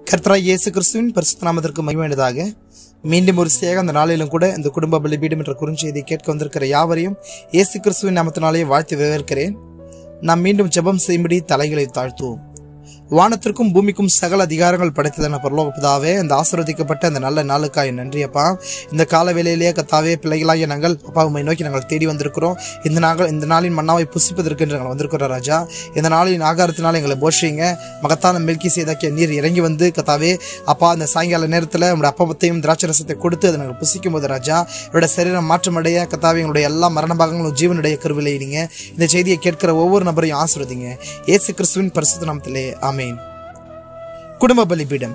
கர்த்தராய் இயேசு கிறிஸ்துவின் பரிசுத்த நாமத்திற்கு மகிமையானதாக மீண்டும் ஒரு சேக அந்த நாளிலும் கூட இந்த குடும்ப பலிபீடம் என்ற குறுஞ்செய்தியை கேட்க வந்திருக்கிற யாவரையும் இயேசு கிறிஸ்துவின் நாமத்தினாலே வாழ்த்து வரவேற்கிறேன் நாம் மீண்டும் ஜெபம் செய்யும்படி தலைகளை தாழ்த்துவோம் வானத்திற்கும் பூமிக்கும் சகல அதிகாரங்கள் படைத்ததான பரலோக பிதாவே இந்த ஆசீர்வதிக்கப்பட்ட அந்த நல்ல நாளுக்காய் நன்றி அப்பா இந்த கால வேளையிலேயே கத்தாவே பிள்ளைகளாகிய நாங்கள் அப்பா உம்மை நோக்கி நாங்கள் தேடி வந்திருக்கிறோம் இந்த நாங்கள் இந்த நாளின் மன்னாவை புசிப்பதற்கு என்று நாங்கள் வந்திருக்கிறோம் ராஜா இந்த நாளின் ஆகாரத்தினால் எங்களை போஷிங்க மகத்தான மில்கி செய்தாக்கிய நீர் இறங்கி வந்து கத்தாவே அப்பா அந்த சாயங்கால நேரத்தில் உங்களுடைய அப்பமத்தையும் திராட்சை ரசத்தை கொடுத்து அதை நாங்கள் புசிக்கும் போது ராஜா இவருடைய சரீரம் மாற்றமடைய கத்தாவே எங்களுடைய எல்லா மரண பாகங்களும் ஜீவனுடைய கருவிலை நீங்க இந்த செய்தியை கேட்கிற ஒவ்வொரு நபரையும் ஆசிர்வதிங்க இயேசு கிறிஸ்துவின் பரிசுத்த நாமத்திலே ஆமென் குடும்ப பலிபீடம்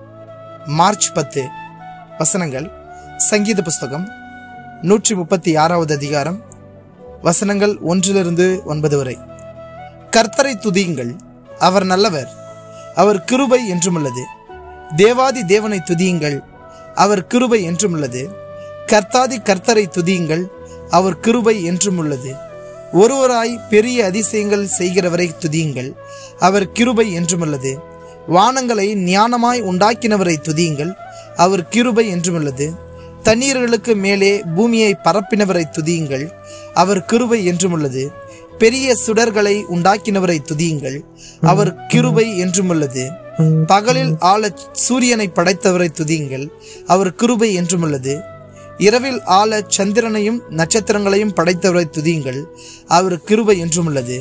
மார்ச் பத்து வசனங்கள் சங்கீத புஸ்தகம் நூற்றி முப்பத்தி ஆறாவது அதிகாரம் வசனங்கள் ஒன்றிலிருந்து ஒன்பது வரை கர்த்தரை துதியுங்கள் அவர் நல்லவர் அவர் கிருபை என்றுமுள்ளது தேவாதி தேவனை துதியுங்கள் அவர் கிருபை என்றுமுள்ளது கர்த்தாதி கர்த்தரை துதியுங்கள் அவர் கிருபை என்றுமுள்ளது ஒருவராய் பெரிய அதிசயங்கள் செய்கிறவரை துதியுங்கள் அவர் கிருபை என்றுமுள்ளது வானங்களை ஞானமாய் உண்டாக்கினவரை துதியுங்கள் அவர் கிருபை என்றுமுள்ளது தண்ணீர்களுக்கு மேலே பூமியை பரப்பினவரை துதியுங்கள் அவர் கிருபை என்றுமுள்ளது பெரிய சுடர்களை உண்டாக்கினவரை துதியுங்கள் அவர் கிருபை என்றுமுள்ளது பகலில் ஆள சூரியனை படைத்தவரை துதியுங்கள் அவர் கிருபை என்றுமுள்ளது இரவில் ஆள சந்திரனையும் நட்சத்திரங்களையும் படைத்தவரை துதியுங்கள் அவர் கிருபை என்றுமுள்ளது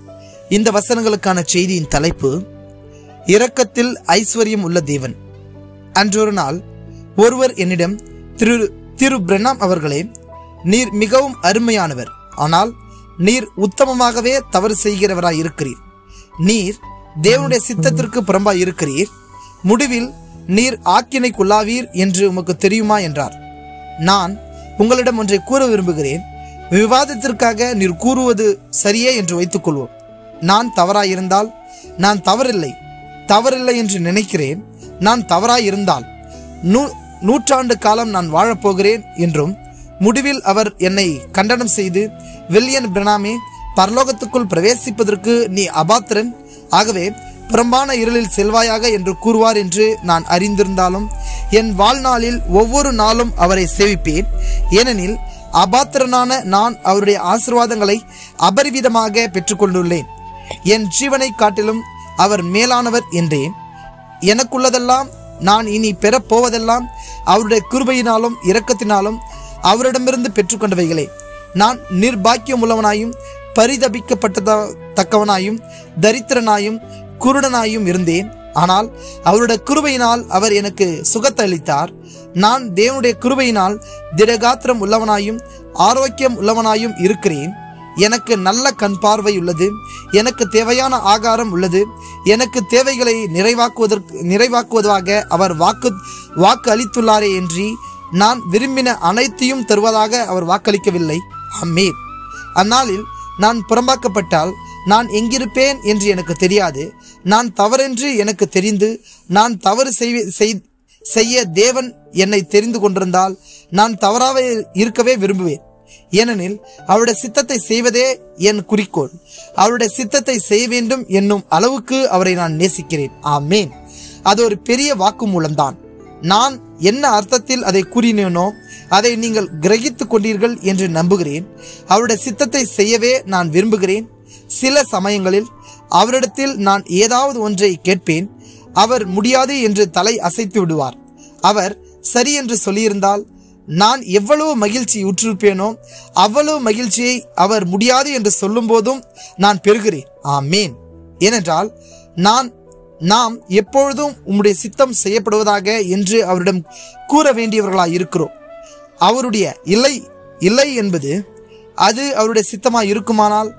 இந்த வசனங்களுக்கான செய்தியின் தலைப்பு இரக்கத்தில் ஐஸ்வர்யம் உள்ள தேவன் அன்றொரு நாள் ஒருவர் என்னிடம் திரு திரு பிரணாம் அவர்களே நீர் மிகவும் அருமையானவர் ஆனால் நீர் உத்தமமாகவே தவறு செய்கிறவராய் இருக்கிறீர் நீர் தேவனுடைய சித்தத்திற்கு புறம்பாய் இருக்கிறீர் முடிவில் நீர் ஆக்கினைக்குள்ளாவீர் என்று உமக்கு தெரியுமா என்றார் நான் உங்களிடம் ஒன்றை கூற விரும்புகிறேன் விவாதத்திற்காக நீர் கூறுவது சரியே என்று வைத்துக்கொள்வோம் நான் தவறாயிருந்தால் நான் தவறில்லை தவறில்லை என்று நினைக்கிறேன் நான் தவறாயிருந்தால் நூ நூற்றாண்டு காலம் நான் வாழப்போகிறேன் என்றும் முடிவில் அவர் என்னை கண்டனம் செய்து வில்லியன் பிரணாமே பரலோகத்துக்குள் பிரவேசிப்பதற்கு நீ அபாத்திரன் ஆகவே புறம்பான இருளில் செல்வாயாக என்று கூறுவார் என்று நான் அறிந்திருந்தாலும் என் வாழ்நாளில் ஒவ்வொரு நாளும் அவரை சேவிப்பேன் ஏனெனில் அபாத்திரனான நான் அவருடைய ஆசிர்வாதங்களை அபரிவிதமாக பெற்றுக்கொண்டுள்ளேன் என் ஜீவனை காட்டிலும் அவர் மேலானவர் என்றேன் எனக்குள்ளதெல்லாம் நான் இனி பெறப் போவதெல்லாம் அவருடைய கிருபையினாலும் இரக்கத்தினாலும் அவரிடமிருந்து பெற்றுக்கொண்டவைகளே நான் நிர்பாக்கியம் உள்ளவனாயும் பரிதபிக்கப்பட்டத தக்கவனாயும் தரித்திரனாயும் குருடனாயும் இருந்தேன் ஆனால் அவருடைய கிருபையினால் அவர் எனக்கு சுகத்தை அளித்தார் நான் தேவனுடைய கிருபையினால் திடகாத்திரம் உள்ளவனாயும் ஆரோக்கியம் உள்ளவனாயும் இருக்கிறேன் எனக்கு நல்ல கண் பார்வை உள்ளது எனக்கு தேவையான ஆகாரம் உள்ளது எனக்கு தேவைகளை நிறைவாக்குவதற்கு நிறைவாக்குவதாக அவர் வாக்கு வாக்கு அளித்துள்ளாரே என்று நான் விரும்பின அனைத்தையும் தருவதாக அவர் வாக்களிக்கவில்லை அம்மேன் அந்நாளில் நான் புறம்பாக்கப்பட்டால் நான் எங்கிருப்பேன் என்று எனக்கு தெரியாது நான் தவறென்று எனக்கு தெரிந்து நான் தவறு செய்ய செய்ய தேவன் என்னை தெரிந்து கொண்டிருந்தால் நான் தவறாக இருக்கவே விரும்புவேன் ஏனெனில் அவருடைய சித்தத்தை செய்வதே என் குறிக்கோள் அவருடைய சித்தத்தை செய்ய வேண்டும் என்னும் அளவுக்கு அவரை நான் நேசிக்கிறேன் ஆமேன் அது ஒரு பெரிய வாக்கு மூலம்தான் நான் என்ன அர்த்தத்தில் அதை கூறினேனோ அதை நீங்கள் கிரகித்துக் கொண்டீர்கள் என்று நம்புகிறேன் அவருடைய சித்தத்தை செய்யவே நான் விரும்புகிறேன் சில சமயங்களில் அவரிடத்தில் நான் ஏதாவது ஒன்றை கேட்பேன் அவர் முடியாது என்று தலை அசைத்து விடுவார் அவர் சரி என்று சொல்லியிருந்தால் நான் எவ்வளவு மகிழ்ச்சி உற்றிருப்பேனோ அவ்வளவு மகிழ்ச்சியை அவர் முடியாது என்று சொல்லும் போதும் நான் பெறுகிறேன் ஆமேன் ஏனென்றால் நான் நாம் எப்பொழுதும் உம்முடைய சித்தம் செய்யப்படுவதாக என்று அவரிடம் கூற வேண்டியவர்களாய் இருக்கிறோம் அவருடைய இல்லை இல்லை என்பது அது அவருடைய சித்தமாய் இருக்குமானால்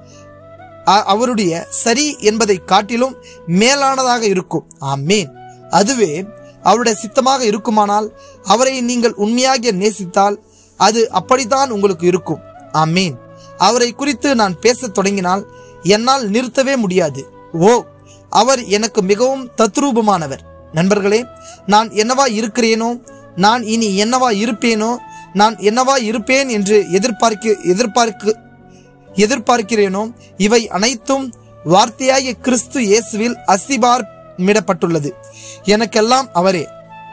அவருடைய சரி என்பதை காட்டிலும் மேலானதாக இருக்கும் ஆமேன் அதுவே அவருடைய சித்தமாக இருக்குமானால் அவரை நீங்கள் உண்மையாக நேசித்தால் அது அப்படித்தான் உங்களுக்கு இருக்கும் ஆமீன் அவரை குறித்து நான் பேசத் தொடங்கினால் என்னால் நிறுத்தவே முடியாது ஓ அவர் எனக்கு மிகவும் தத்ரூபமானவர் நண்பர்களே நான் என்னவா இருக்கிறேனோ நான் இனி என்னவா இருப்பேனோ நான் என்னவா இருப்பேன் என்று எதிர்பார்க்க எதிர்பார்க்க எதிர்பார்க்கிறேனோ இவை அனைத்தும் வார்த்தையாகிய கிறிஸ்து இயேசுவில் அஸ்திபார் முத்திரையிடப்பட்டுள்ளது எனக்கெல்லாம் அவரே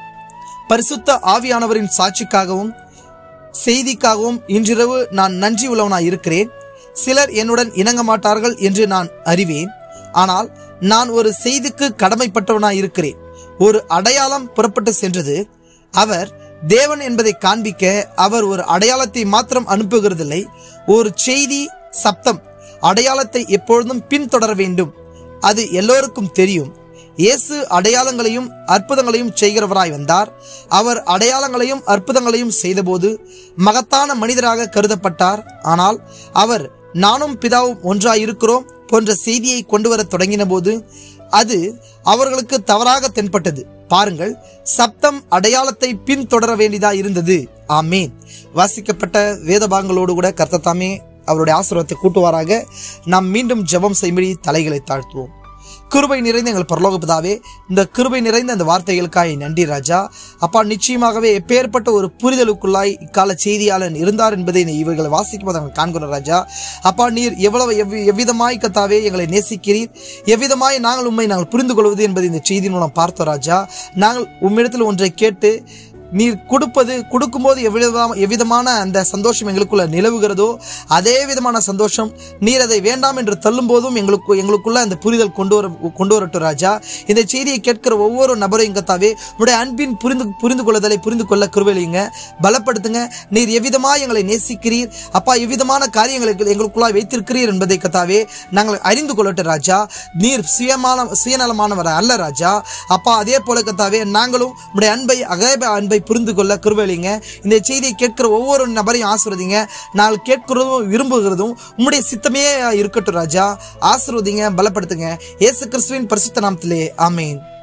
பரிசுத்த ஆவியானவரின் சாட்சிக்காகவும் செய்திக்காகவும் இன்றிரவு நான் நன்றி உள்ளவனாய் இருக்கிறேன் சிலர் என்னுடன் இணங்க மாட்டார்கள் என்று நான் அறிவேன் ஆனால் நான் ஒரு செய்திக்கு கடமைப்பட்டவனாய் இருக்கிறேன் ஒரு அடையாளம் புறப்பட்டு சென்றது அவர் தேவன் என்பதை காண்பிக்க அவர் ஒரு அடையாளத்தை மாத்திரம் அனுப்புகிறதில்லை ஒரு செய்தி சப்தம் அடையாளத்தை எப்பொழுதும் பின்தொடர வேண்டும் அது எல்லோருக்கும் தெரியும் இயேசு அடையாளங்களையும் அற்புதங்களையும் செய்கிறவராய் வந்தார் அவர் அடையாளங்களையும் அற்புதங்களையும் செய்தபோது மகத்தான மனிதராக கருதப்பட்டார் ஆனால் அவர் நானும் பிதாவும் ஒன்றாய் இருக்கிறோம் போன்ற செய்தியை கொண்டு வர தொடங்கின போது அது அவர்களுக்கு தவறாக தென்பட்டது பாருங்கள் சப்தம் அடையாளத்தை பின்தொடர வேண்டியதா இருந்தது ஆமேன் வாசிக்கப்பட்ட வேதபாகங்களோடு கூட கர்த்தத்தாமே அவருடைய ஆசீர்வாதத்தை கூட்டுவாராக நாம் மீண்டும் ஜெபம் செய்யும்படி தலைகளை தாழ்த்துவோம் கிருபை நிறைந்த எங்கள் பரலோக பிதாவே இந்த கிருபை நிறைந்த அந்த வார்த்தைகளுக்காய் நன்றி ராஜா அப்பா நிச்சயமாகவே எப்பேற்பட்ட ஒரு புரிதலுக்குள்ளாய் இக்கால செய்தியாளன் இருந்தார் என்பதை நீ இவர்களை வாசிக்கும் போது நாங்கள் காண்கிறோம் ராஜா அப்பா நீர் எவ்வளவு எவ்வி எவ்விதமாய் கத்தாவே எங்களை நேசிக்கிறீர் எவ்விதமாய் நாங்கள் உண்மை நாங்கள் புரிந்து கொள்வது என்பதை இந்த செய்தி மூலம் பார்த்தோம் ராஜா நாங்கள் உம்மிடத்தில் ஒன்றை கேட்டு நீர் கொடுப்பது கொடுக்கும்போது எவ்விதமான எவ்விதமான அந்த சந்தோஷம் எங்களுக்குள்ள நிலவுகிறதோ அதே விதமான சந்தோஷம் நீர் அதை வேண்டாம் என்று தள்ளும் போதும் எங்களுக்கு எங்களுக்குள்ள அந்த புரிதல் கொண்டு வர கொண்டு வரட்டும் ராஜா இந்த செய்தியை கேட்கிற ஒவ்வொரு நபரையும் கத்தாவே உடைய அன்பின் புரிந்து புரிந்து கொள்ளுதலை புரிந்து கொள்ள குருவலிங்க பலப்படுத்துங்க நீர் எவ்விதமாய் எங்களை நேசிக்கிறீர் அப்பா எவ்விதமான காரியங்களை எங்களுக்குள்ளாய் வைத்திருக்கிறீர் என்பதை கத்தாவே நாங்கள் அறிந்து கொள்ளட்டும் ராஜா நீர் சுயமான சுயநலமானவர் அல்ல ராஜா அப்பா அதே போல கத்தாவே நாங்களும் உடைய அன்பை அகேப அன்பை புரிந்து கொள்ள குருவலிங்க இந்த செய்தியை கேட்கிற ஒவ்வொரு நபரையும் ஆசிர்வதிங்க நாங்கள் கேட்கிறதும் விரும்புகிறதும் உம்முடைய சித்தமே இருக்கட்டும் ராஜா ஆசிர்வதிங்க பலப்படுத்துங்க இயேசு கிறிஸ்துவின் பரிசுத்த நாமத்திலே ஆமேன்